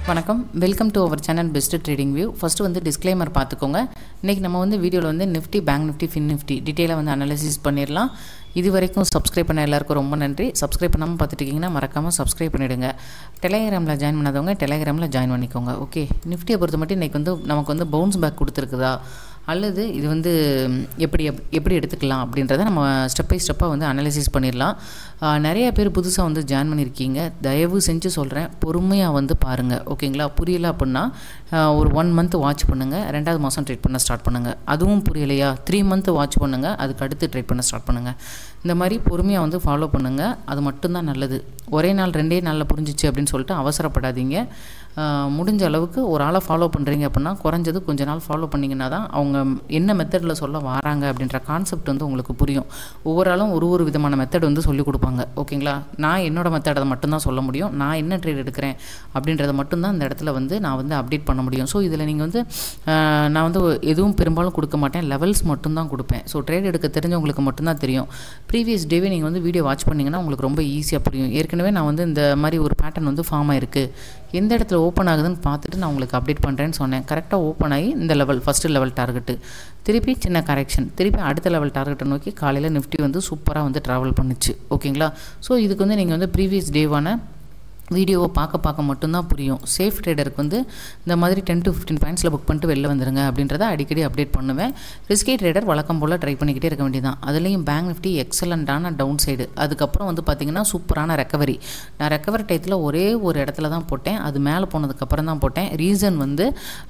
வணக்கம் welcome to our channel best trading view first வந்து disclaimer பார்த்துக்கோங்க இன்றைக்கி நம்ம வந்து வீடியோவில் வந்து Nifty Bank Nifty Fin Nifty டீட்டெயிலாக வந்து அனாலிசிஸ் பண்ணிடலாம் இது வரைக்கும் சப்ஸ்கிரைப் பண்ண எல்லாருக்கும் ரொம்ப நன்றி சப்ஸ்கிரைப் பண்ணாமல் பார்த்துட்டு இருக்கீங்கன்னா மறக்காமல் சப்ஸ்கிரைப் பண்ணிவிடுங்க டெலிகிராமில் ஜாயின் பண்ணாதவங்க டெலிகிராமில் ஜாயின் பண்ணிக்கோங்க ஓகே நிஃப்டியை பொறுத்த மட்டும் இன்றைக்கி வந்து நமக்கு வந்து பவுன்ஸ் பேக் கொடுத்துருக்குதா அல்லது இது வந்து எப்படி எப்- எப்படி எடுத்துக்கலாம் அப்படின்றத நம்ம ஸ்டெப் பை ஸ்டெப்பாக வந்து அனாலிசிஸ் பண்ணிடலாம் ஆஹ் நிறைய பேர் புதுசாக வந்து ஜாயின் பண்ணியிருக்கீங்க தயவு செஞ்சு சொல்கிறேன் பொறுமையாக வந்து பாருங்கள் ஓகேங்களா புரியல அப்படின்னா ஆஹ் ஒரு ஒன் மந்த் வாட்ச் பண்ணுங்கள் ரெண்டாவது மாதம் ட்ரேட் பண்ண ஸ்டார்ட் பண்ணுங்கள் அதுவும் புரியலையா த்ரீ மந்த் வாட்ச் பண்ணுங்கள் அதுக்கு அடுத்து ட்ரேட் பண்ண ஸ்டார்ட் பண்ணுங்கள் இந்த மாதிரி பொறுமையாக வந்து ஃபாலோ பண்ணுங்கள் அது மட்டும்தான் நல்லது ஒரே நாள் ரெண்டே நாளில் புரிஞ்சிச்சு அப்படின்னு சொல்லிட்டு அவசரப்படாதீங்க ஆஹ் முடிஞ்ச அளவுக்கு ஒரு ஆளை ஃபாலோ பண்ணுறீங்க அப்படின்னா குறைஞ்சது கொஞ்ச நாள் ஃபாலோ பண்ணிங்கன்னா தான் அவங்க என்ன மெத்தடில் சொல்ல வராங்க அப்படின்ற கான்செப்ட் வந்து உங்களுக்கு புரியும் ஒவ்வொரு ஆளும் ஒரு ஒரு விதமான மெத்தட் வந்து சொல்லி கொடுப்பாங்க ஓகேங்களா நான் என்னோட மெத்தடை மட்டும்தான் சொல்ல முடியும் நான் என்ன ட்ரேட் எடுக்கிறேன் அப்படின்றத மட்டும்தான் இந்த இடத்துல வந்து நான் வந்து அப்டேட் பண்ண முடியும் ஸோ இதில் நீங்கள் வந்து ஆஹ் நான் வந்து எதுவும் பெரும்பாலும் கொடுக்க மாட்டேன் லெவல்ஸ் மட்டும்தான் கொடுப்பேன் ஸோ ட்ரேட் எடுக்க தெரிஞ்சவங்களுக்கு மட்டும்தான் தெரியும் ப்ரீவியஸ் டேவே நீங்கள் வந்து வீடியோ வாட்ச் பண்ணிங்கன்னா உங்களுக்கு ரொம்ப ஈஸியாக புரியும் ஏற்கனவே நான் வந்து இந்த மாதிரி ஒரு பேட்டர்ன் வந்து ஃபார்ம் ஆயிருக்கு எந்த இடத்துல ஓப்பன் ஆகுதுன்னு பார்த்துட்டு நான் உங்களுக்கு அப்டேட் பண்ணுறேன்னு சொன்னேன் கரெக்டாக ஓப்பன் ஆகி இந்த லெவல் ஃபஸ்ட்டு லெவல் டார்கெட்டு திருப்பி சின்ன கரெக்ஷன் திருப்பி அடுத்த லெவல் டார்கெட்டை நோக்கி காலையில் நிஃப்டி வந்து சூப்பராக வந்து ட்ராவல் பண்ணுச்சு ஓகேங்களா ஸோ இதுக்கு வந்து நீங்கள் வந்து ப்ரீவியஸ் டேவான வீடியோவை பார்க்க பார்க்க மட்டும்தான் புரியும் சேஃப் ட்ரேடருக்கு வந்து இந்த மாதிரி டென் டு ஃபிஃப்டின் பாயிண்ட்ஸில் புக் பண்ணிட்டு வெளில வந்துருங்க அப்படின்றத அடிக்கடி அப்டேட் பண்ணுவேன் ரிஸ்கி ட்ரேடர் வழக்கம் போல் ட்ரை பண்ணிக்கிட்டே இருக்க வேண்டியதான் அதுலேயும் பேங்க் நிஃப்டி எக்ஸலண்ட்டான டவுன் சைடு அதுக்கப்புறம் வந்து பார்த்திங்கன்னா சூப்பரான ரெக்கவரி நான் ரெக்கவரி டயத்தில் ஒரே ஒரு இடத்துல தான் போட்டேன் அது மேலே போனதுக்கப்புறம் தான் போட்டேன் ரீசன் வந்து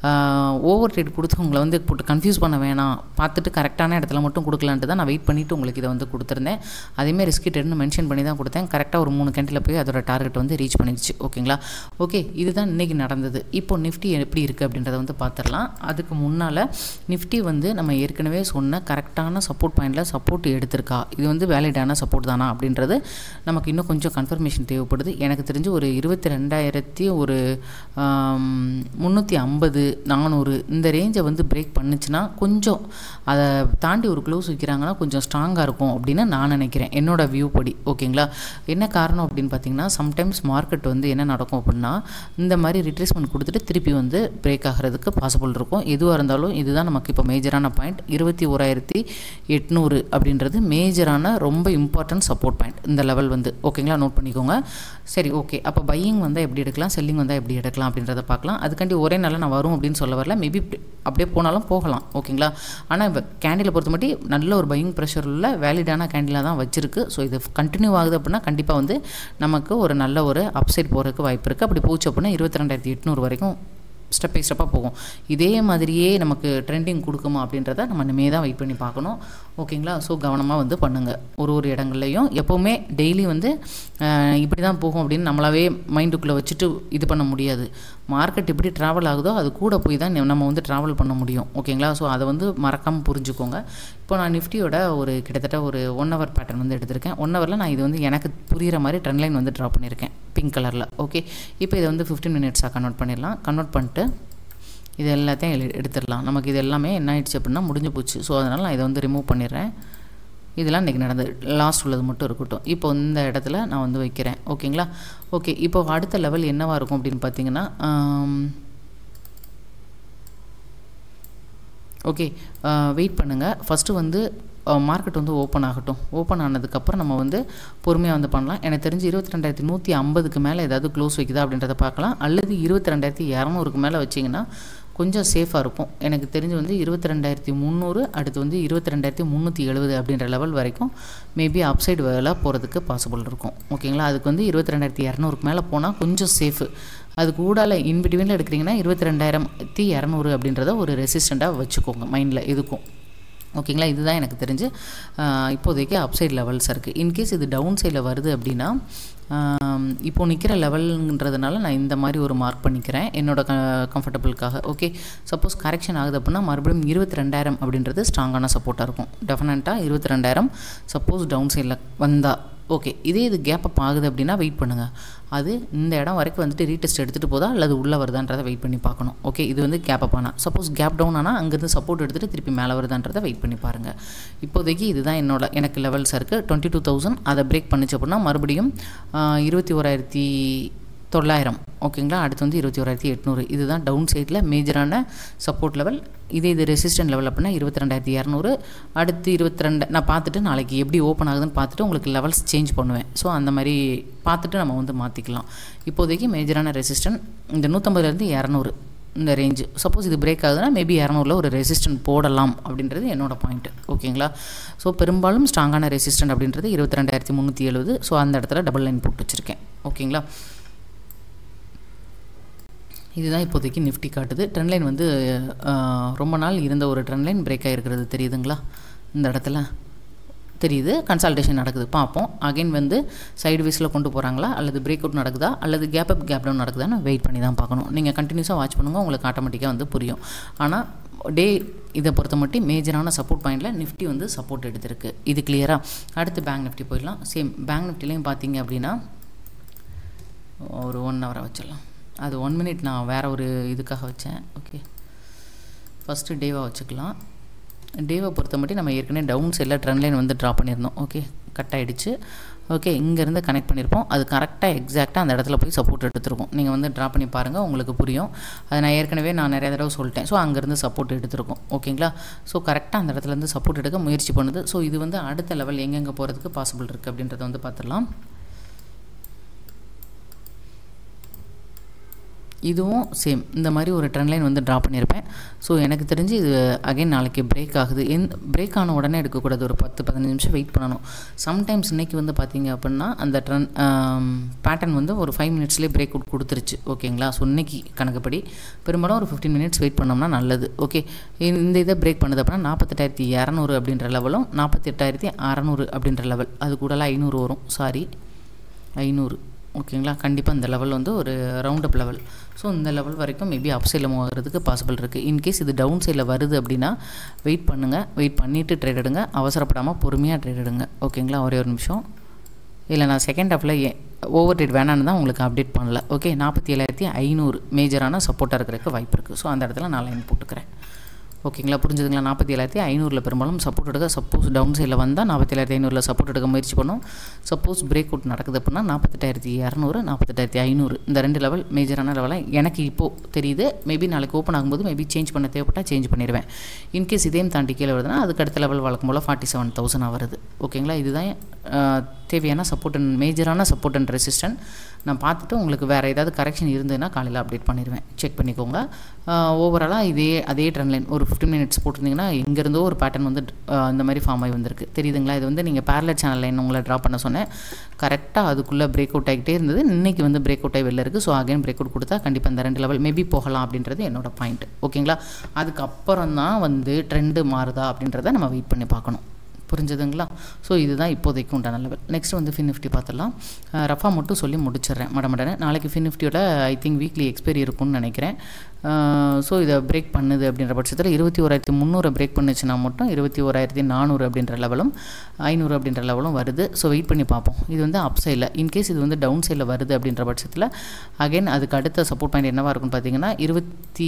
ஓவர் ட்ரேட் கொடுத்து உங்களை வந்து போட்டு கன்ஃபியூஸ் பண்ண வேணாம் பார்த்துட்டு கரெக்டான இடத்துல மட்டும் கொடுக்கலான்ட்டு தான் நான் வெயிட் பண்ணிவிட்டு உங்களுக்கு இதை வந்து கொடுத்துருந்தேன் அதேமாதிரி ரிஸ்கி ட்ரேட்னு மென்ஷன் பண்ணி தான் கொடுத்தேன் கரெக்டாக ஒரு மூணு கேண்டில் போய் அதோட டார்கெட் வந்து ரீச் பண்ணிடுச்சு ஓகேங்களா ஓகே இதுதான் இன்றைக்கி நடந்தது இப்போ நிஃப்டி எப்படி இருக்குது அப்படின்றத வந்து பார்த்துடலாம் அதுக்கு முன்னால் நிஃப்டி வந்து நம்ம ஏற்கனவே சொன்ன கரெக்டான சப்போர்ட் பாயிண்டில் சப்போர்ட் எடுத்திருக்கா இது வந்து வேலிடான சப்போர்ட் தானா அப்படின்றது நமக்கு இன்னும் கொஞ்சம் கன்ஃபர்மேஷன் தேவைப்படுது எனக்கு தெரிஞ்சு ஒரு இருபத்தி ரெண்டாயிரத்தி ஒரு முந்நூற்றி ஐம்பது நானூறு இந்த ரேஞ்சை வந்து பிரேக் பண்ணுச்சுன்னா கொஞ்சம் அதை தாண்டி ஒரு க்ளோஸ் வைக்கிறாங்கன்னா கொஞ்சம் ஸ்ட்ராங்காக இருக்கும் அப்படின்னு நான் நினைக்கிறேன் என்னோட வியூ படி ஓகேங்களா என்ன காரணம் அப்படின்னு பார்த்தீங்கன்னா சம்டைம்ஸ் மார்க்கெட் வந்து என்ன நடக்கும் அப்படின்னா இந்த மாதிரி ரிட்ரேஸ்மெண்ட் கொடுத்துட்டு திருப்பி வந்து பிரேக் ஆகிறதுக்கு பாசிபிள் இருக்கும் எதுவாக இருந்தாலும் இதுதான் நமக்கு இப்போ மேஜரான பாயிண்ட் இருபத்தி ஓராயிரத்தி எட்நூறு அப்படின்றது மேஜரான ரொம்ப இம்பார்ட்டன்ட் சப்போர்ட் பாயிண்ட் இந்த லெவல் வந்து ஓகேங்களா நோட் பண்ணிக்கோங்க சரி ஓகே அப்போ பையிங் வந்தால் எப்படி எடுக்கலாம் செல்லிங் வந்தால் எப்படி எடுக்கலாம் அப்படின்றத பார்க்கலாம் அதுக்காண்டி ஒரே நாளில் நான் வரும் அப்படின்னு சொல்ல வரல மேபி அப்படியே போனாலும் போகலாம் ஓகேங்களா ஆனால் இப்போ கேண்டிலை பொறுத்த மட்டும் நல்ல ஒரு பையிங் ப்ரெஷர் உள்ள வேலிடான கேண்டிலாக தான் வச்சிருக்கு ஸோ இது கண்டினியூ ஆகுது அப்படின்னா கண்டிப்பாக வந்து நமக்கு ஒரு நல்ல ஒரு அப்சைட் போகிறதுக்கு வாய்ப்பு இருக்குது அப்படி போச்சு அப்படின்னா இருபத்தி ரெண்டாயிரத்தி எட்நூறு வரைக்கும் ஸ்டெப் பை ஸ்டெப்பாக போகும் இதே மாதிரியே நமக்கு ட்ரெண்டிங் கொடுக்குமா அப்படின்றத நம்ம இனிமே தான் வெயிட் பண்ணி பார்க்கணும் ஓகேங்களா ஸோ கவனமாக வந்து பண்ணுங்கள் ஒரு ஒரு இடங்கள்லையும் எப்போவுமே டெய்லி வந்து அஹ், இப்படி தான் போகும் அப்படின்னு நம்மளாவே மைண்டுக்குள்ளே வச்சுட்டு இது பண்ண முடியாது மார்க்கெட் எப்படி ட்ராவல் ஆகுதோ அது கூட போய் தான் நம்ம வந்து ட்ராவல் பண்ண முடியும் ஓகேங்களா ஸோ அதை வந்து மறக்காமல் புரிஞ்சுக்கோங்க இப்போ நான் நிஃப்டியோட ஒரு கிட்டத்தட்ட ஒரு ஒன் ஹவர் பேட்டர்ன் வந்து எடுத்திருக்கேன் ஒன் ஹவரில் நான் இது வந்து எனக்கு புரிகிற மாதிரி ட்ரெண்ட் லைன் வந்து ட்ரா பண்ணியிருக்கேன் பிங்க் கலரில் ஓகே இப்போ இதை வந்து ஃபிஃப்டீன் மினிட்ஸாக கன்வெர்ட் பண்ணிடலாம் கன்வெர்ட் பண்ணிட்டு இது எல்லாத்தையும் எழு- எடுத்துடலாம் நமக்கு இது எல்லாமே என்ன ஆயிடுச்சு அப்படின்னா முடிஞ்சு போச்சு ஸோ அதனால் நான் இதை வந்து ரிமூவ் பண்ணிடுறேன் இதெல்லாம் இன்றைக்கி நடந்தது லாஸ்ட் உள்ளது மட்டும் இருக்கட்டும் இப்போ இந்த இடத்துல நான் வந்து வைக்கிறேன் ஓகேங்களா ஓகே இப்போ அடுத்த லெவல் என்னவாக இருக்கும் அப்படின்னு பார்த்தீங்கன்னா ஆம், ஓகே வெயிட் பண்ணுங்கள் ஃபஸ்ட்டு வந்து மார்க்கெட் வந்து ஓப்பன் ஆகட்டும் ஓப்பன் ஆனதுக்கப்புறம் நம்ம வந்து பொறுமையாக வந்து பண்ணலாம் எனக்கு தெரிஞ்சு இருபத்தி ரெண்டாயிரத்தி நூற்றி ஐம்பதுக்கு மேலே ஏதாவது க்ளோஸ் வைக்குதா அப்படின்றத பார்க்கலாம் அல்லது இருபத்தி ரெண்டாயிரத்தி இரநூறுக்கு மேலே வச்சிங்கன்னா கொஞ்சம் சேஃபாக இருக்கும் எனக்கு தெரிஞ்சு வந்து இருபத்தி ரெண்டாயிரத்தி முந்நூறு அடுத்து வந்து இருபத்தி ரெண்டாயிரத்தி முந்நூற்றி எழுபது அப்படின்ற லெவல் வரைக்கும் மேபி அப்சைடு வேலை போகிறதுக்கு பாசிபிள் இருக்கும் ஓகேங்களா அதுக்கு வந்து இருபத்தி ரெண்டாயிரத்தி இரநூறுக்கு மேலே போனால் கொஞ்சம் சேஃபு அது கூடால இன்பிட்வீனில் எடுக்கிறீங்கன்னா இருபத்தி ரெண்டாயிரத்தி இரநூறு அப்படின்றத ஒரு ரெசிஸ்டண்ட்டாக வச்சுக்கோங்க மைண்டில் இதுக்கும் ஓகேங்களா இதுதான் எனக்கு தெரிஞ்சு ஆஹ், இப்போதைக்கு அப்சைட் லெவல்ஸ் இருக்குது இன்கேஸ் இது டவுன் சைடில் வருது அப்படின்னா ஆம், இப்போ நிற்கிற லெவலுன்றதுனால நான் இந்த மாதிரி ஒரு மார்க் பண்ணிக்கிறேன் என்னோட க கம்ஃபர்டபுளுக்காக ஓகே சப்போஸ் கரெக்ஷன் ஆகுது அப்படின்னா மறுபடியும் இருபத்தி ரெண்டாயிரம் அப்படின்றது ஸ்ட்ராங்கான சப்போர்ட்டாக இருக்கும் டெஃபினட்டாக இருபத்தி ரெண்டாயிரம் சப்போஸ் டவுன் சைடில் வந்தால் ஓகே இதே இது கேப் அப் ஆகுது அப்படின்னா வெயிட் பண்ணுங்கள் அது இந்த இடம் வரைக்கும் வந்துட்டு ரீடெஸ்ட் எடுத்துகிட்டு போதா அல்லது உள்ளே வருதான்றதை வெயிட் பண்ணி பார்க்கணும் ஓகே இது வந்து கேப் அப் ஆனால் சப்போஸ் கேப் டவுன் ஆனால் அங்கேருந்து சப்போர்ட் எடுத்துகிட்டு திருப்பி மேலே வருதான்றதை வெயிட் பண்ணி பாருங்கள் இப்போதைக்கு இதுதான் என்னோட எனக்கு லெவல்ஸ் இருக்குது டுவெண்ட்டி டூ தௌசண்ட் அதை பிரேக் பண்ணிச்சு அப்படின்னா மறுபடியும் ஆஹ், இருபத்தி ஓராயிரத்தி தொள்ளாயிரம் ஓகேங்களா அடுத்து வந்து இருபத்தி ஓராயிரத்தி எட்நூறு இதுதான் டவுன் சைடில் மேஜரான சப்போர்ட் லெவல் இதே இது ரெசிஸ்டன்ட் லெவல் அப்படின்னா இருபத்தி ரெண்டாயிரத்தி இரநூறு அடுத்து இருபத்தி ரெண்டு நான் பார்த்துட்டு நாளைக்கு எப்படி ஓப்பன் ஆகுதுன்னு பார்த்துட்டு உங்களுக்கு லெவல்ஸ் சேஞ்ச் பண்ணுவேன் ஸோ அந்த மாதிரி பார்த்துட்டு நம்ம வந்து மாற்றிக்கலாம் இப்போதைக்கு மேஜரான ரெசிஸ்டன்ட் இந்த நூற்றம்பதுலேருந்து இரநூறு இந்த ரேஞ்சு சப்போஸ் இது பிரேக் ஆகுதுன்னா மேபி இரநூறுல ஒரு ரெசிஸ்டன்ட் போடலாம் அப்படின்றது என்னோட பாயிண்ட் ஓகேங்களா ஸோ பெரும்பாலும் ஸ்ட்ராங்கான ரெசிஸ்டன்ட் அப்படின்றது இருபத்தி ரெண்டாயிரத்தி முந்நூற்றி எழுபது ஸோ அந்த இடத்துல டபுள் லைன் போட்டு வச்சுருக்கேன் ஓகேங்களா இதுதான் இப்போதைக்கு நிஃப்டி காட்டுது ட்ரெண்ட் லைன் வந்து ரொம்ப நாள் இருந்த ஒரு ட்ரெண்ட் லைன் பிரேக் ஆகிருக்கிறது தெரியுதுங்களா இந்த இடத்துல தெரியுது கன்சல்டேஷன் நடக்குது பார்ப்போம் அகைன் வந்து சைடு வேஸில் கொண்டு போகிறாங்களா அல்லது பிரேக் அவுட் நடக்குதா அல்லது கேப் அப் கேப் டவுன் நடக்குதான்னு வெயிட் பண்ணி தான் பார்க்கணும் நீங்கள் கண்டினியூஸாக வாட்ச் பண்ணுங்கள் உங்களுக்கு ஆட்டோமேட்டிக்காக வந்து புரியும் ஆனால் டே இதை பொறுத்த மட்டும் மேஜரான சப்போர்ட் பாயிண்டில் நிஃப்டி வந்து சப்போர்ட் எடுத்திருக்கு இது கிளியராக அடுத்து பேங்க் நிஃப்டி போயிடலாம் சேம் பேங்க் நிஃப்டிலையும் பார்த்தீங்க அப்படின்னா ஒரு ஒன் ஹவராக வச்சிடலாம் அது ஒன் மினிட் நான் வேறு ஒரு இதுக்காக வச்சேன் ஓகே ஃபஸ்ட்டு டேவாக வச்சுக்கலாம் டேவை பொறுத்த மட்டும் நம்ம ஏற்கனவே டவுன் சைடில் ட்ரெண்ட் லைன் வந்து ட்ரா பண்ணியிருந்தோம் ஓகே கட் ஆகிடுச்சு ஓகே இங்கேருந்து கனெக்ட் பண்ணியிருப்போம் அது கரெக்டாக எக்ஸாக்டாக அந்த இடத்துல போய் சப்போர்ட் எடுத்துருக்கோம் நீங்கள் வந்து ட்ரா பண்ணி பாருங்கள் உங்களுக்கு புரியும் அதை நான் ஏற்கனவே நான் நிறைய தடவை சொல்லிட்டேன் ஸோ அங்கேருந்து சப்போர்ட் எடுத்துருக்கோம் ஓகேங்களா ஸோ கரெக்டாக அந்த இடத்துலேருந்து சப்போர்ட் எடுக்க முயற்சி பண்ணுது ஸோ இது வந்து அடுத்த லெவல் எங்கெங்கே போகிறதுக்கு பாசிபிள் இருக்குது அப்படின்றத வந்து பார்த்துடலாம் இதுவும் சேம் இந்த மாதிரி ஒரு ட்ரெண்ட் லைன் வந்து ட்ரா பண்ணியிருப்பேன் ஸோ எனக்கு தெரிஞ்சு இது அகைன் நாளைக்கு பிரேக் ஆகுது எந் பிரேக் ஆன உடனே எடுக்கக்கூடாது ஒரு பத்து பதினஞ்சு நிமிஷம் வெயிட் பண்ணணும் சம்டைம்ஸ் இன்றைக்கி வந்து பார்த்தீங்க அப்படின்னா அந்த ட்ரெண்ட் பேட்டர்ன் வந்து ஒரு ஃபைவ் மினிட்ஸ்லேயே பிரேக் அவுட் கொடுத்துருச்சு ஓகேங்களா ஸோ இன்னைக்கு கணக்குப்படி பெரும்பாலும் ஒரு ஃபிஃப்டீன் மினிட்ஸ் வெயிட் பண்ணோம்னா நல்லது ஓகே இந்த இதை பிரேக் பண்ணுது அப்படின்னா நாற்பத்தெட்டாயிரத்தி இரநூறு அப்படின்ற லெவலும் நாற்பத்தெட்டாயிரத்தி அறநூறு அப்படின்ற லெவல் அது கூடலாம் ஐநூறு வரும் சாரி ஐநூறு ஓகேங்களா கண்டிப்பாக இந்த லெவல் வந்து ஒரு ரவுண்ட் அப் லெவல் ஸோ இந்த லெவல் வரைக்கும் மேபி அப் சைடில் மூவ் ஆகிறதுக்கு பாசிபிள் இருக்குது இன்கேஸ் இது டவுன் சைடில் வருது அப்படின்னா வெயிட் பண்ணுங்கள் வெயிட் பண்ணிவிட்டு ட்ரேட் எடுங்க அவசரப்படாமல் பொறுமையாக ட்ரேட் எடுங்க ஓகேங்களா ஒரே ஒரு நிமிஷம் இல்லை நான் செகண்ட் ஹாஃபில் ஓவர் டேட் வேணான்னு தான் உங்களுக்கு அப்டேட் பண்ணல ஓகே நாற்பத்தி ஏழாயிரத்தி ஐநூறு மேஜரான சப்போர்ட்டாக இருக்கிறதுக்கு வாய்ப்பு இருக்குது ஸோ அந்த இடத்துல நான் லைன் போட்டுக்கிறேன் ஓகேங்களா புரிஞ்சுதுங்களா நாற்பத்தி ஏழாயிரத்தி ஐநூறில் பெரும்பாலும் சப்போர்ட் எடுக்க சப்போஸ் டவுன் சைடில் வந்தால் நாற்பத்தி ஏழாயிரத்தி ஐநூறில் சப்போர்ட் எடுக்க முயற்சி பண்ணோம் சப்போஸ் பிரேக் அவுட் நடக்குது அப்படின்னா நாற்பத்தெட்டாயிரத்தி இரநூறு நாற்பத்தெட்டாயிரத்தி ஐநூறு இந்த ரெண்டு லெவல் மேஜரான லெவலாக எனக்கு இப்போது தெரியுது மேபி நாளைக்கு ஓப்பன் ஆகும்போது மேபி சேஞ்ச் பண்ண தேவைப்பட்டால் சேஞ்ச் பண்ணிடுவேன் இன்கேஸ் இதையும் தாண்டி கீழே வருதுன்னா அதுக்கு அடுத்த லெவல் வழக்கம் போல் ஃபார்ட்டி செவன் தௌசண்ட் வருது ஓகேங்களா இதுதான் தேவையான சப்போர்ட் அண்ட் மேஜரான சப்போர்ட் அண்ட் ரெசிஸ்டன்ட் நான் பார்த்துட்டு உங்களுக்கு வேறு ஏதாவது கரெக்ஷன் இருந்ததுன்னா காலையில் அப்டேட் பண்ணிடுவேன் செக் பண்ணிக்கோங்க ஓவராலாக இதே அதே ட்ரெண்ட் லைன் ஒரு ஃபிஃப்டின் மினிட்ஸ் போட்டிருந்தீங்கன்னா எங்கேருந்தோ ஒரு பேட்டர்ன் வந்து இந்த மாதிரி ஃபார்ம் ஆகி வந்திருக்கு தெரியுதுங்களா இது வந்து நீங்கள் பேரலட் சேனல் லைன் உங்களை ட்ரா பண்ண சொன்னேன் கரெக்டாக அதுக்குள்ளே பிரேக் அவுட் ஆகிட்டே இருந்தது இன்றைக்கி வந்து பிரேக் அவுட் ஆகி வெளில இருக்குது ஸோ அகைன் பிரேக் அவுட் கொடுத்தா கண்டிப்பாக இந்த ரெண்டு லெவல் மேபி போகலாம் அப்படின்றது என்னோட பாயிண்ட் ஓகேங்களா அதுக்கப்புறம் தான் வந்து ட்ரெண்டு மாறுதா அப்படின்றத நம்ம வெயிட் பண்ணி பார்க்கணும் புரிஞ்சுதுங்களா ஸோ இதுதான் இப்போதைக்கு உண்டான லெவல் நெக்ஸ்ட் வந்து ஃபின் நிஃப்டி பார்த்துடலாம் ரஃபா மட்டும் சொல்லி முடிச்சிடுறேன் மடமடனே நாளைக்கு ஃபின் நிஃப்டியோட ஐ திங்க் வீக்லி எக்ஸ்பைரி இருக்கும்னு நினைக்கிறேன் ஸோ இதை பிரேக் பண்ணுது அப்படின்ற பட்சத்தில் இருபத்தி ஓராயிரத்தி முந்நூறு பிரேக் பண்ணுச்சுன்னா மட்டும் இருபத்தி ஓராயிரத்தி நானூறு அப்படின்ற லெவலும் ஐநூறு அப்படின்ற லெவலும் வருது ஸோ வெயிட் பண்ணி பார்ப்போம் இது வந்து அப் சைடில் இன்கேஸ் இது வந்து டவுன் சைடில் வருது அப்படின்ற பட்சத்தில் அகைன் அதுக்கு அடுத்த சப்போர்ட் பாயிண்ட் என்னவாக இருக்குன்னு பார்த்தீங்கன்னா இருபத்தி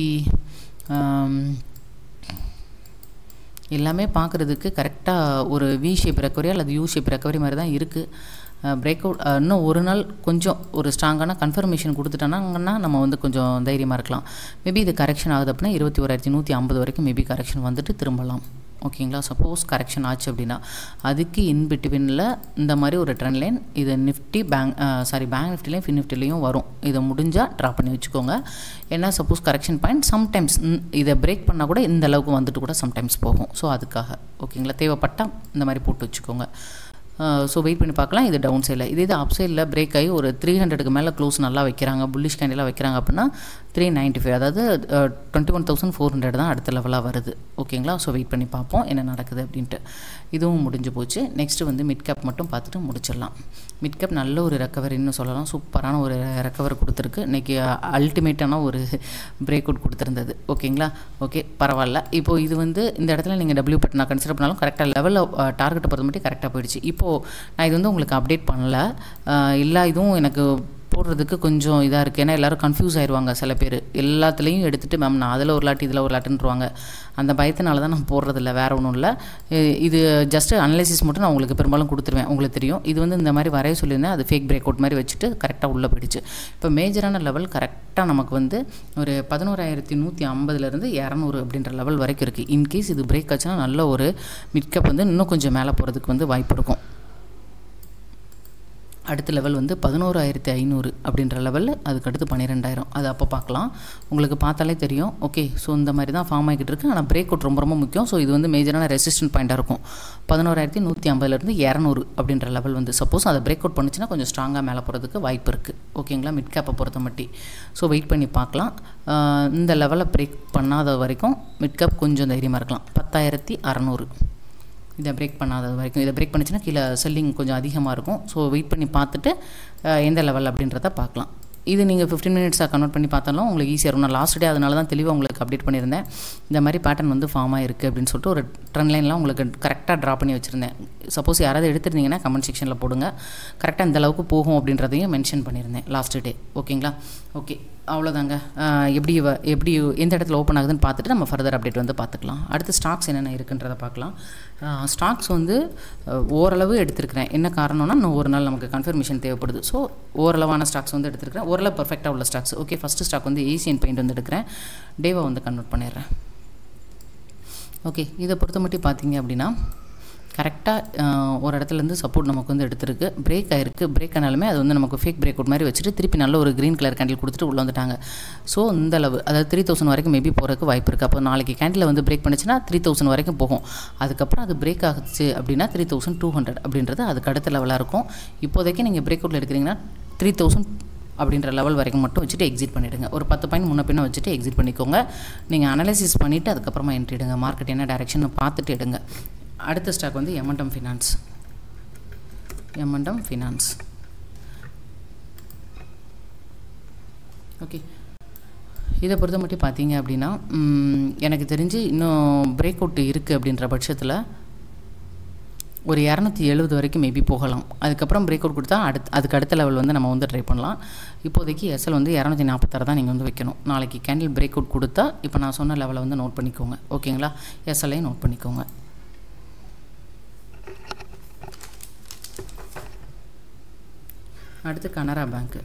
எல்லாமே பார்க்குறதுக்கு கரெக்டாக ஒரு வி ஷேப் ரெக்கவரி அல்லது யூ ஷேப் ரெக்கவரி மாதிரி தான் இருக்குது பிரேக் அவுட் இன்னும் ஒரு நாள் கொஞ்சம் ஒரு ஸ்ட்ராங்கான கன்ஃபர்மேஷன் கொடுத்துட்டோன்னா நம்ம வந்து கொஞ்சம் தைரியமாக இருக்கலாம் மேபி இது கரெக்ஷன் ஆகுது அப்படின்னா இருபத்தி ஓராயிரத்தி நூற்றி ஐம்பது வரைக்கும் மேபி கரெக்ஷன் வந்துட்டு திரும்பலாம் ஓகேங்களா சப்போஸ் கரெக்ஷன் ஆச்சு அப்படின்னா அதுக்கு இன் பிட்வீனில் இந்த மாதிரி ஒரு ட்ரெண்ட் லைன் இது நிஃப்டி பேங்க் சாரி பேங்க் நிஃப்டிலையும் ஃபின் நிஃப்டிலையும் வரும் இதை முடிஞ்சால் ட்ரா பண்ணி வச்சுக்கோங்க ஏன்னா சப்போஸ் கரெக்ஷன் பாயிண்ட் சம்டைம்ஸ் இதை பிரேக் பண்ணால் கூட இந்த அளவுக்கு வந்துட்டு கூட சம்டைம்ஸ் போகும் ஸோ அதுக்காக ஓகேங்களா தேவைப்பட்டால் இந்த மாதிரி போட்டு வச்சுக்கோங்க ஸோ வெயிட் பண்ணி பார்க்கலாம் இது டவுன் சைடில் இதே இது அப் சைடில் பிரேக் ஆகி ஒரு த்ரீ ஹண்ட்ரடுக்கு மேலே க்ளோஸ் நல்லா வைக்கிறாங்க புல்லிஷ் கேண்டிலாக வைக்கிறாங்க அப்படின்னா த்ரீ நைன்ட்டி ஃபைவ் அதாவது twenty one thousand four hundred தான் அடுத்த லெவலாக வருது ஓகேங்களா ஸோ வெயிட் பண்ணி பார்ப்போம் என்ன நடக்குது அப்படின்ட்டு இதுவும் முடிஞ்சு போச்சு நெக்ஸ்ட்டு வந்து மிட் கேப் மட்டும் பார்த்துட்டு முடிச்சிடலாம் மிட் கேப் நல்ல ஒரு ரெக்கவரின்னு சொல்லலாம் சூப்பரான ஒரு ரெக்கவர் கொடுத்துருக்கு இன்றைக்கி அல்டிமேட்டான ஒரு பிரேக் அவுட் கொடுத்துருந்தது ஓகேங்களா ஓகே பரவாயில்ல இப்போது இது வந்து இந்த இடத்துல நீங்கள் டபிள்யூ பட் நான் கன்சிடர் பண்ணாலும் கரெக்டாக லெவலில் டார்கெட்டை பொறுத்த மட்டும் கரெக்டாக போயிடுச்சு இப்போது நான் இது வந்து உங்களுக்கு அப்டேட் பண்ணல எல்லா இதுவும் எனக்கு போடுறதுக்கு கொஞ்சம் இதாக இருக்குது ஏன்னா எல்லோரும் கன்ஃபியூஸ் ஆயிடுவாங்க சில பேர் எல்லாத்துலேயும் எடுத்துகிட்டு மேம் நான் அதில் ஒரு லாட்டு இதில் ஒரு லாட்டுன்றுவாங்க அந்த பயத்தினால தான் நான் போடுறதில்ல வேறு ஒன்றும் இல்லை இது ஜஸ்ட்டு அனலைசிஸ் மட்டும் நான் உங்களுக்கு பெரும்பாலும் கொடுத்துருவேன் உங்களுக்கு தெரியும் இது வந்து இந்த மாதிரி வரைய சொல்லியிருந்தேன் அது ஃபேக் பிரேக் அவுட் மாதிரி வச்சுட்டு கரெக்டாக உள்ளே போயிடுச்சு இப்போ மேஜரான லெவல் கரெக்டாக நமக்கு வந்து ஒரு பதினோராயிரத்தி நூற்றி ஐம்பதுலேருந்து இரநூறு அப்படின்ற லெவல் வரைக்கும் இருக்குது இன்கேஸ் இது பிரேக் ஆச்சுன்னா நல்ல ஒரு மிட்கப் வந்து இன்னும் கொஞ்சம் மேலே போகிறதுக்கு வந்து வாய்ப்பு இருக்கும் அடுத்த லெவல் வந்து பதினோராயிரத்தி ஐநூறு அப்படின்ற லெவலில் அதுக்கு அடுத்து பன்னிரெண்டாயிரம் அது அப்போ பார்க்கலாம் உங்களுக்கு பார்த்தாலே தெரியும் ஓகே ஸோ இந்த மாதிரி தான் ஃபார்ம் ஆகிட்டு இருக்கு ஆனால் பிரேக் அவுட் ரொம்ப ரொம்ப முக்கியம் ஸோ இது வந்து மேஜரான ரெசிஸ்டன்ட் பாயிண்ட்டாக இருக்கும் பதினோராயிரத்தி நூற்றி ஐம்பதுலேருந்து இரநூறு அப்படின்ற லெவல் வந்து சப்போஸ் அதை பிரேக் அவுட் பண்ணுச்சுன்னா கொஞ்சம் ஸ்ட்ராங்காக மேலே போகிறதுக்கு வாய்ப்பு இருக்குது ஓகேங்களா மிட் கேப்பை பொறுத்த மட்டி ஸோ வெயிட் பண்ணி பார்க்கலாம் இந்த லெவலை பிரேக் பண்ணாத வரைக்கும் மிட் கேப் கொஞ்சம் தைரியமாக இருக்கலாம் பத்தாயிரத்தி அறநூறு இதை பிரேக் பண்ணாதது வரைக்கும் இதை பிரேக் பண்ணிச்சுன்னா கீழே செல்லிங் கொஞ்சம் அதிகமாக இருக்கும் ஸோ வெயிட் பண்ணி பார்த்துட்டு எந்த லெவல் அப்படின்றத பார்க்கலாம் இது நீங்கள் ஃபிஃப்டீன் மினிட்ஸாக கன்வெர்ட் பண்ணி பார்த்தாலும் உங்களுக்கு ஈஸியாக இருக்கும் நான் லாஸ்ட் டே அதனால தான் தெளிவாக உங்களுக்கு அப்டேட் பண்ணியிருந்தேன் இந்த மாதிரி பேட்டர்ன் வந்து ஃபார்ம் ஆகிருக்கு அப்படின்னு சொல்லிட்டு ஒரு ட்ரெண்ட் லைன்லாம் உங்களுக்கு கரெக்டாக ட்ரா பண்ணி வச்சுருந்தேன் சப்போஸ் யாராவது எடுத்துருந்தீங்கன்னா கமெண்ட் செக்ஷனில் போடுங்க கரெக்டாக இந்த அளவுக்கு போகும் அப்படின்றதையும் மென்ஷன் பண்ணியிருந்தேன் லாஸ்ட் டே ஓகேங்களா ஓகே அவ்வளோதாங்க எப்படி எப்படி எந்த இடத்துல ஓப்பன் ஆகுதுன்னு பார்த்துட்டு நம்ம ஃபர்தர் அப்டேட் வந்து பார்த்துக்கலாம் அடுத்து ஸ்டாக்ஸ் என்னென்ன இருக்குன்றதை பார்க்கலாம் ஸ்டாக்ஸ் வந்து ஓரளவு எடுத்திருக்கிறேன் என்ன காரணம்னா இன்னும் ஒரு நாள் நமக்கு கன்ஃபர்மேஷன் தேவைப்படுது ஸோ ஓரளவான ஸ்டாக்ஸ் வந்து எடுத்துருக்கிறேன் ஓரளவு பர்ஃபெக்டாக உள்ள ஸ்டாக்ஸ் ஓகே ஃபஸ்ட்டு ஸ்டாக் வந்து ஏசியன் பெயிண்ட் வந்து எடுக்கிறேன் டேவா வந்து கன்வெர்ட் பண்ணிடுறேன் ஓகே இதை பொறுத்த மட்டும் பார்த்தீங்க அப்படின்னா கரெக்டாக ஒரு இடத்துலேருந்து சப்போர்ட் நமக்கு வந்து எடுத்திருக்கு பிரேக் ஆயிருக்கு பிரேக் ஆனாலுமே அது வந்து நமக்கு ஃபேக் பிரேக் அவுட் மாதிரி வச்சுட்டு திருப்பி நல்ல ஒரு க்ரீன் கலர் கேண்டில் கொடுத்துட்டு உள்ளே வந்துட்டாங்க ஸோ இந்த அளவு அதாவது த்ரீ தௌசண்ட் வரைக்கும் மேபி போகிறதுக்கு வாய்ப்பு இருக்குது அப்போ நாளைக்கு கேண்டில் வந்து பிரேக் பண்ணிச்சுன்னா த்ரீ தௌசண்ட் வரைக்கும் போகும் அதுக்கப்புறம் அது பிரேக் ஆகுச்சு அப்படின்னா த்ரீ தௌசண்ட் டூ ஹண்ட்ரட் அப்படின்றது அதுக்கு அடுத்த லெவலாக இருக்கும் இப்போதைக்கு நீங்கள் பிரேக் அவுட்டில் எடுக்கிறீங்கன்னா த்ரீ தௌசண்ட் அப்படின்ற லெவல் வரைக்கும் மட்டும் வச்சுட்டு எக்ஸிட் பண்ணிவிடுங்க ஒரு பத்து பாயிண்ட் முன்ன பின்ன வச்சுட்டு எக்ஸிட் பண்ணிக்கோங்க நீங்கள் அனலைசிஸ் பண்ணிவிட்டு அதுக்கப்புறமா என்ட்ரி எடுங்க மார்க்கெட் என்ன டைரெக்ஷன் பார்த்துட்டு எடுங்க அடுத்த ஸ்டாக் வந்து எம்என்டம் ஃபினான்ஸ் எம்என்டம் ஃபினான்ஸ் ஓகே இதை பொறுத்த மட்டும் பார்த்தீங்க அப்படின்னா எனக்கு தெரிஞ்சு இன்னும் பிரேக் அவுட் இருக்குது அப்படின்ற பட்சத்தில் ஒரு இரநூத்தி எழுபது வரைக்கும் மேபி போகலாம் அதுக்கப்புறம் பிரேக் அவுட் கொடுத்தா அடுத்து அதுக்கு அடுத்த லெவல் வந்து நம்ம வந்து ட்ரை பண்ணலாம் இப்போதைக்கு எஸ்எல் வந்து இரநூத்தி நாற்பத்தாறு தான் நீங்கள் வந்து வைக்கணும் நாளைக்கு கேண்டில் பிரேக் அவுட் கொடுத்தா இப்போ நான் சொன்ன லெவலை வந்து நோட் பண்ணிக்கோங்க ஓகேங்களா எஸ்எல்லையும் நோட் பண்ணிக்கோங்க அடுத்து கனரா பேங்க்கு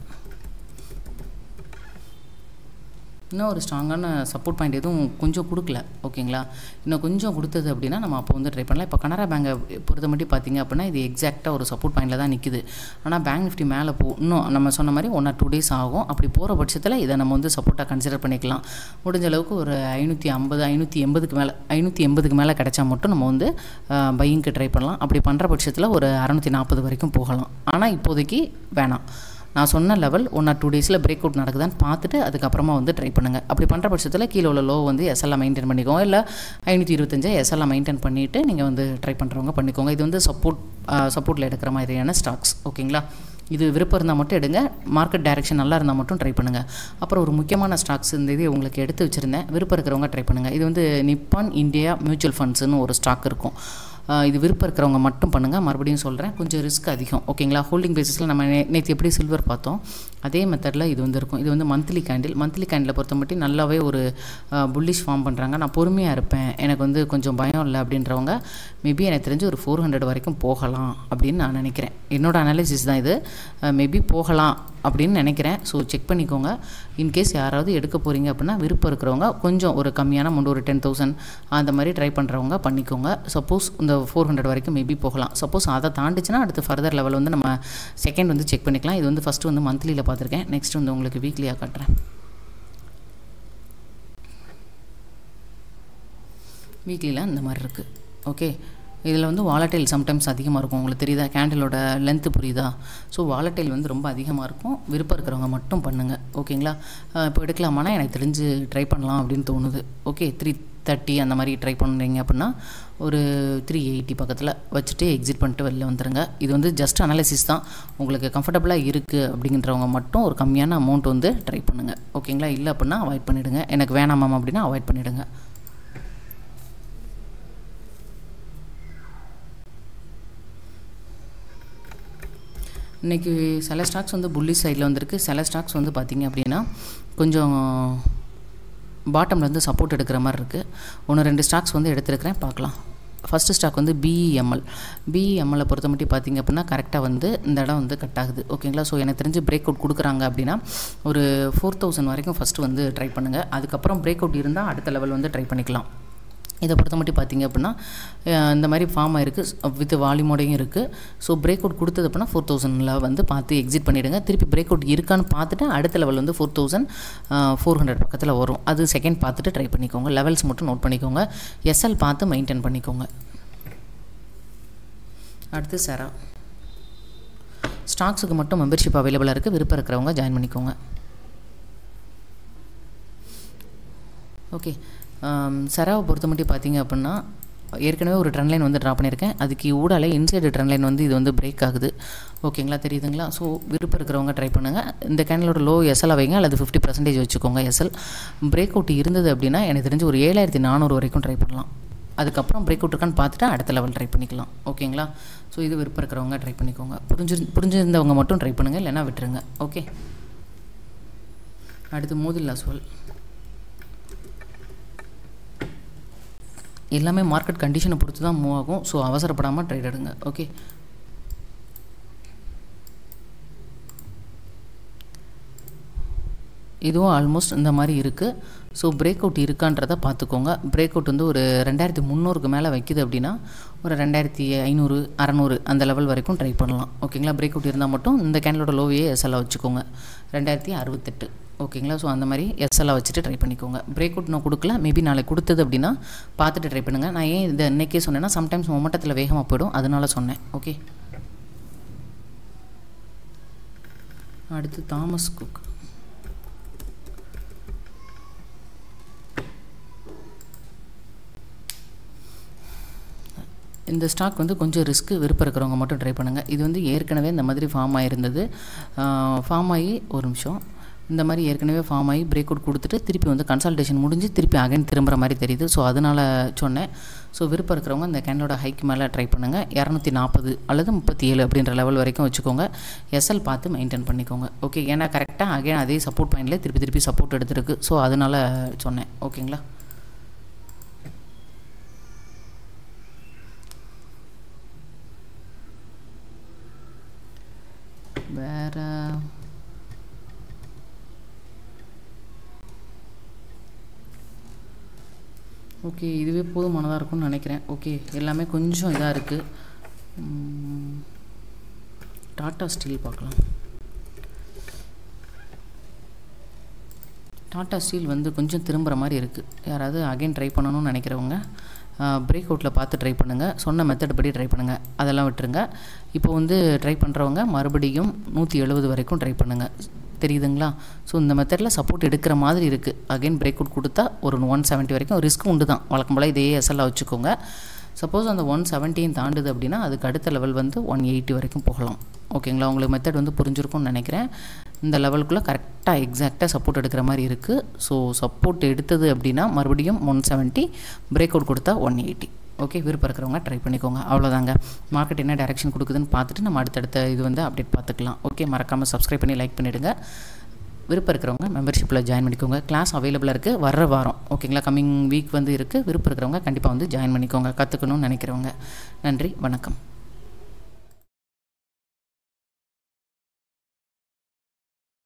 இன்னும் ஒரு ஸ்ட்ராங்கான சப்போர்ட் பாயிண்ட் எதுவும் கொஞ்சம் கொடுக்கல ஓகேங்களா இன்னும் கொஞ்சம் கொடுத்தது அப்படின்னா நம்ம அப்போ வந்து ட்ரை பண்ணலாம் இப்போ கனரா பேங்கை பொறுத்த மட்டும் பார்த்தீங்க அப்படின்னா இது எக்ஸாக்டாக ஒரு சப்போர்ட் பாயிண்டில் தான் நிற்குது ஆனால் பேங்க் நிஃப்டி மேலே போ இன்னும் நம்ம சொன்ன மாதிரி ஒன் ஆர் டூ டேஸ் ஆகும் அப்படி போகிற பட்சத்தில் இதை நம்ம வந்து சப்போர்ட்டாக கன்சிடர் பண்ணிக்கலாம் முடிஞ்ச அளவுக்கு ஒரு ஐநூற்றி ஐம்பது ஐநூற்றி எண்பதுக்கு மேலே ஐநூற்றி எண்பதுக்கு மேலே கிடைச்சா மட்டும் நம்ம வந்து பையிங்க்கு ட்ரை பண்ணலாம் அப்படி பண்ணுற பட்சத்தில் ஒரு அறநூற்றி நாற்பது வரைக்கும் போகலாம் ஆனால் இப்போதைக்கு வேணாம் நான் சொன்ன லெவல் ஒன் ஆர் டூ டேஸில் பிரேக் அவுட் நடக்குதான்னு பார்த்துட்டு அதுக்கப்புறமா வந்து ட்ரை பண்ணுங்கள் அப்படி பண்ணுற பட்சத்தில் கீழே உள்ள லோ வந்து எஸ்எல்லாம் மெயின்டைன் பண்ணிக்கோங்க இல்லை ஐநூற்றி இருபத்தஞ்சு எஸ்எல்லாம் மெயின்டைன் பண்ணிவிட்டு நீங்கள் வந்து ட்ரை பண்ணுறவங்க பண்ணிக்கோங்க இது வந்து சப்போர்ட் சப்போர்ட்டில் எடுக்கிற மாதிரியான ஸ்டாக்ஸ் ஓகேங்களா இது விருப்பம் இருந்தால் மட்டும் எடுங்க மார்க்கெட் டைரக்ஷன் நல்லா இருந்தால் மட்டும் ட்ரை பண்ணுங்கள் அப்புறம் ஒரு முக்கியமான ஸ்டாக்ஸ் இந்த இது உங்களுக்கு எடுத்து வச்சுருந்தேன் விருப்பம் இருக்கிறவங்க ட்ரை பண்ணுங்கள் இது வந்து நிப்பான் இந்தியா மியூச்சுவல் ஃபண்ட்ஸ்னு ஒரு ஸ்டாக் இருக்கும் இது விருப்பம் இருக்கிறவங்க மட்டும் பண்ணுங்கள் மறுபடியும் சொல்கிறேன் கொஞ்சம் ரிஸ்க் அதிகம் ஓகேங்களா ஹோல்டிங் பேசிஸில் நம்ம நே நேற்று எப்படி சில்வர் பார்த்தோம் அதே மெத்தடில் இது வந்து இருக்கும் இது வந்து மந்த்லி கேண்டில் மந்த்லி கேண்டில் பொறுத்த மட்டும் நல்லாவே ஒரு புல்லிஷ் ஃபார்ம் பண்ணுறாங்க நான் பொறுமையாக இருப்பேன் எனக்கு வந்து கொஞ்சம் பயம் இல்லை அப்படின்றவங்க மேபி எனக்கு தெரிஞ்சு ஒரு ஃபோர் ஹண்ட்ரட் வரைக்கும் போகலாம் அப்படின்னு நான் நினைக்கிறேன் என்னோட அனாலிசிஸ் தான் இது மேபி போகலாம் அப்படின்னு நினைக்கிறேன் ஸோ செக் பண்ணிக்கோங்க இன்கேஸ் யாராவது எடுக்க போகிறீங்க அப்படின்னா விருப்பம் இருக்கிறவங்க கொஞ்சம் ஒரு கம்மியான அமௌண்ட் ஒரு டென் தௌசண்ட் அந்த மாதிரி ட்ரை பண்ணுறவங்க பண்ணிக்கோங்க சப்போஸ் இந்த ஃபோர் ஹண்ட்ரட் வரைக்கும் மேபி போகலாம் சப்போஸ் அதை தாண்டிச்சுன்னா அடுத்து ஃபர்தர் லெவல் வந்து நம்ம செகண்ட் வந்து செக் பண்ணிக்கலாம் இது வந்து ஃபஸ்ட்டு வந்து மந்த்லியில் பார்த்துருக்கேன் நெக்ஸ்ட் வந்து உங்களுக்கு வீக்லியாக காட்டுறேன் வீக்லியில் இந்த மாதிரி இருக்குது ஓகே இதில் வந்து வாலட்டைல் சம்டைம்ஸ் அதிகமாக இருக்கும் உங்களுக்கு தெரியுதா கேண்டிலோட லென்த்து புரியுதா ஸோ வாலட்டைல் வந்து ரொம்ப அதிகமாக இருக்கும் விருப்பம் இருக்கிறவங்க மட்டும் பண்ணுங்கள் ஓகேங்களா இப்போ எடுக்கலாமானா எனக்கு தெரிஞ்சு ட்ரை பண்ணலாம் அப்படின்னு தோணுது ஓகே த்ரீ தேர்ட்டி அந்த மாதிரி ட்ரை பண்ணுறீங்க அப்படின்னா ஒரு த்ரீ எயிட்டி பக்கத்தில் வச்சுட்டு எக்ஸிட் பண்ணிட்டு வெளில வந்துடுங்க இது வந்து ஜஸ்ட் அனாலிசிஸ் தான் உங்களுக்கு கம்ஃபர்டபுளாக இருக்குது அப்படிங்கிறவங்க மட்டும் ஒரு கம்மியான அமௌண்ட் வந்து ட்ரை பண்ணுங்கள் ஓகேங்களா இல்லை அப்படின்னா அவாய்ட் பண்ணிவிடுங்க எனக்கு வேணாமாம் அப்படின்னா அவாய்ட் பண்ணிவிடுங்க இன்றைக்கி சில ஸ்டாக்ஸ் வந்து புள்ளி சைடில் வந்திருக்கு சில ஸ்டாக்ஸ் வந்து பார்த்திங்க அப்படின்னா கொஞ்சம் பாட்டமில் வந்து சப்போர்ட் எடுக்கிற மாதிரி இருக்குது ஒன்று ரெண்டு ஸ்டாக்ஸ் வந்து எடுத்துருக்கிறேன் பார்க்கலாம் ஃபஸ்ட்டு ஸ்டாக் வந்து பிஇஎம்எல் பிஇஎம்எல்லை பொறுத்த மட்டும் பார்த்திங்க அப்படின்னா கரெக்டாக வந்து இந்த இடம் வந்து கட் ஆகுது ஓகேங்களா ஸோ எனக்கு தெரிஞ்சு பிரேக் அவுட் கொடுக்குறாங்க அப்படின்னா ஒரு ஃபோர் தௌசண்ட் வரைக்கும் ஃபஸ்ட்டு வந்து ட்ரை பண்ணுங்கள் அதுக்கப்புறம் பிரேக் அவுட் இருந்தால் அடுத்த லெவல் வந்து ட்ரை பண்ணிக்கலாம் இதை பொறுத்த மட்டும் பார்த்திங்க அப்படின்னா இந்த மாதிரி ஃபார்ம் ஆயிருக்கு வித் வால்யூமோடையும் இருக்குது ஸோ பிரேக் அவுட் கொடுத்தது அப்படின்னா ஃபோர் தௌசண்டில் வந்து பார்த்து எக்ஸிட் பண்ணிவிடுங்க திருப்பி பிரேக் அவுட் இருக்கான்னு பார்த்துட்டு அடுத்த லெவல் வந்து ஃபோர் தௌசண்ட் ஃபோர் ஹண்ட்ரட் பக்கத்தில் வரும் அது செகண்ட் பார்த்துட்டு ட்ரை பண்ணிக்கோங்க லெவல்ஸ் மட்டும் நோட் பண்ணிக்கோங்க எஸ்எல் பார்த்து மெயின்டைன் பண்ணிக்கோங்க அடுத்து சரா ஸ்டாக்ஸுக்கு மட்டும் மெம்பர்ஷிப் அவைலபிளாக இருக்குது விருப்பம் இருக்கிறவங்க ஜாயின் பண்ணிக்கோங்க ஓகே சராவை பொறுத்த மட்டும் பார்த்தீங்க அப்படின்னா ஏற்கனவே ஒரு ட்ரெண்ட் லைன் வந்து ட்ரா பண்ணியிருக்கேன் அதுக்கு ஊடாலே இன்சைடு ட்ரெண்ட் லைன் வந்து இது வந்து பிரேக் ஆகுது ஓகேங்களா தெரியுதுங்களா ஸோ விருப்பம் இருக்கிறவங்க ட்ரை பண்ணுங்கள் இந்த கேனலோட லோ எஸ்எல் வைங்க அல்லது ஃபிஃப்டி பர்சன்டேஜ் வச்சுக்கோங்க எஸ்எல் பிரேக் அவுட் இருந்தது அப்படின்னா எனக்கு தெரிஞ்சு ஒரு ஏழாயிரத்தி நானூறு வரைக்கும் ட்ரை பண்ணலாம் அதுக்கப்புறம் பிரேக் அவுட் இருக்கான்னு பார்த்துட்டு அடுத்த லெவல் ட்ரை பண்ணிக்கலாம் ஓகேங்களா ஸோ இது விருப்பம் இருக்கிறவங்க ட்ரை பண்ணிக்கோங்க புரிஞ்சு புரிஞ்சிருந்தவங்க மட்டும் ட்ரை பண்ணுங்கள் இல்லைன்னா விட்டுருங்க ஓகே அடுத்து மோதில்லா சொல் எல்லாமே மார்க்கெட் கண்டிஷனை பொறுத்து தான் மூவ் ஆகும் ஸோ அவசரப்படாமல் ட்ரேட் எடுங்க ஓகே இதுவும் ஆல்மோஸ்ட் இந்த மாதிரி இருக்குது ஸோ பிரேக் அவுட் இருக்கான்றதை பார்த்துக்கோங்க பிரேக் அவுட் வந்து ஒரு ரெண்டாயிரத்தி முந்நூறுக்கு மேலே வைக்குது அப்படின்னா ஒரு ரெண்டாயிரத்தி ஐநூறு அறநூறு அந்த லெவல் வரைக்கும் ட்ரை பண்ணலாம் ஓகேங்களா பிரேக் அவுட் இருந்தால் மட்டும் இந்த கேனலோட லோவையே எஸ்எல்லாக வச்சுக்கோங்க ரெண்டாயிரத்தி அறுபத்தெட்டு ஓகேங்களா ஸோ அந்த மாதிரி எஸ்எல்லாம் வச்சுட்டு ட்ரை பண்ணிக்கோங்க பிரேக் அவுட் நான் கொடுக்கல மேபி நாளைக்கு கொடுத்தது அப்படின்னா பார்த்துட்டு ட்ரை பண்ணுங்கள் நான் ஏன் இதை இன்றைக்கே சொன்னேன்னா சம்டைம்ஸ் மொமெண்டத்தில் வேகமாக போயிடும் அதனால சொன்னேன் ஓகே அடுத்து தாமஸ் குக் இந்த ஸ்டாக் வந்து கொஞ்சம் ரிஸ்க்கு விருப்பம் இருக்கிறவங்க மட்டும் ட்ரை பண்ணுங்கள் இது வந்து ஏற்கனவே இந்த மாதிரி ஃபார்ம் ஆகிருந்தது ஃபார்ம் ஆகி ஒரு நிமிஷம் இந்த மாதிரி ஏற்கனவே ஃபார்ம் ஆகி பிரேக் அவுட் கொடுத்துட்டு திருப்பி வந்து கன்சல்டேஷன் முடிஞ்சு திருப்பி அகைன் திரும்புகிற மாதிரி தெரியுது ஸோ அதனால் சொன்னேன் ஸோ விருப்பம் இருக்கிறவங்க இந்த கேனோட ஹைக் மேலே ட்ரை பண்ணுங்கள் இரநூத்தி நாற்பது அல்லது முப்பத்தி ஏழு அப்படின்ற லெவல் வரைக்கும் வச்சுக்கோங்க எஸ்எல் பார்த்து மெயின்டைன் பண்ணிக்கோங்க ஓகே ஏன்னா கரெக்டாக அகைன் அதே சப்போர்ட் பாயிண்டில் திருப்பி திருப்பி சப்போர்ட் எடுத்துருக்கு ஸோ அதனால் சொன்னேன் ஓகேங்களா வேறு ஓகே இதுவே போதுமானதாக இருக்கும்னு நினைக்கிறேன் ஓகே எல்லாமே கொஞ்சம் இதாக இருக்குது டாட்டா ஸ்டீல் பார்க்கலாம் டாட்டா ஸ்டீல் வந்து கொஞ்சம் திரும்புகிற மாதிரி இருக்குது யாராவது அகைன் ட்ரை பண்ணணும்னு நினைக்கிறவங்க பிரேக் அவுட்டில் பார்த்து ட்ரை பண்ணுங்கள் சொன்ன மெத்தட் படி ட்ரை பண்ணுங்கள் அதெல்லாம் விட்டுருங்க இப்போ வந்து ட்ரை பண்ணுறவங்க மறுபடியும் நூற்றி எழுபது வரைக்கும் ட்ரை பண்ணுங்கள் தெரியுதுங்களா ஸோ இந்த மெத்தடில் சப்போர்ட் எடுக்கிற மாதிரி இருக்குது அகைன் பிரேக் அவுட் கொடுத்தா ஒரு ஒன் செவன்ட்டி வரைக்கும் ரிஸ்க் உண்டு தான் வழக்கம் போல் இதே எஸ்எல்லாம் வச்சுக்கோங்க சப்போஸ் அந்த ஒன் செவன்ட்டின் தாண்டுது அப்படின்னா அதுக்கு அடுத்த லெவல் வந்து ஒன் எயிட்டி வரைக்கும் போகலாம் ஓகேங்களா உங்களுக்கு மெத்தட் வந்து புரிஞ்சிருக்கும்னு நினைக்கிறேன் இந்த லெவலுக்குள்ளே கரெக்டாக எக்ஸாக்டாக சப்போர்ட் எடுக்கிற மாதிரி இருக்குது ஸோ சப்போர்ட் எடுத்தது அப்படின்னா மறுபடியும் ஒன் செவன்ட்டி பிரேக் அவுட் கொடுத்தா ஒன் எயிட்டி ஓகே விருப்பம் இருக்கிறவங்க ட்ரை பண்ணிக்கோங்க அவ்வளோதாங்க மார்க்கெட் என்ன டேரெக்ஷன் கொடுக்குதுன்னு பார்த்துட்டு நம்ம அடுத்தடுத்த இது வந்து அப்டேட் பார்த்துக்கலாம் ஓகே மறக்காமல் சப்ஸ்கிரைப் பண்ணி லைக் பண்ணிவிடுங்க விருப்பம் இருக்கிறவங்க மெம்பர்ஷிப்பில் ஜாயின் பண்ணிக்கோங்க கிளாஸ் அவைலபிளாக இருக்குது வர்ற வாரம் ஓகேங்களா கம்மிங் வீக் வந்து இருக்குது விருப்பம் இருக்கிறவங்க கண்டிப்பாக வந்து ஜாயின் பண்ணிக்கோங்க கற்றுக்கணும்னு நினைக்கிறவங்க நன்றி வணக்கம்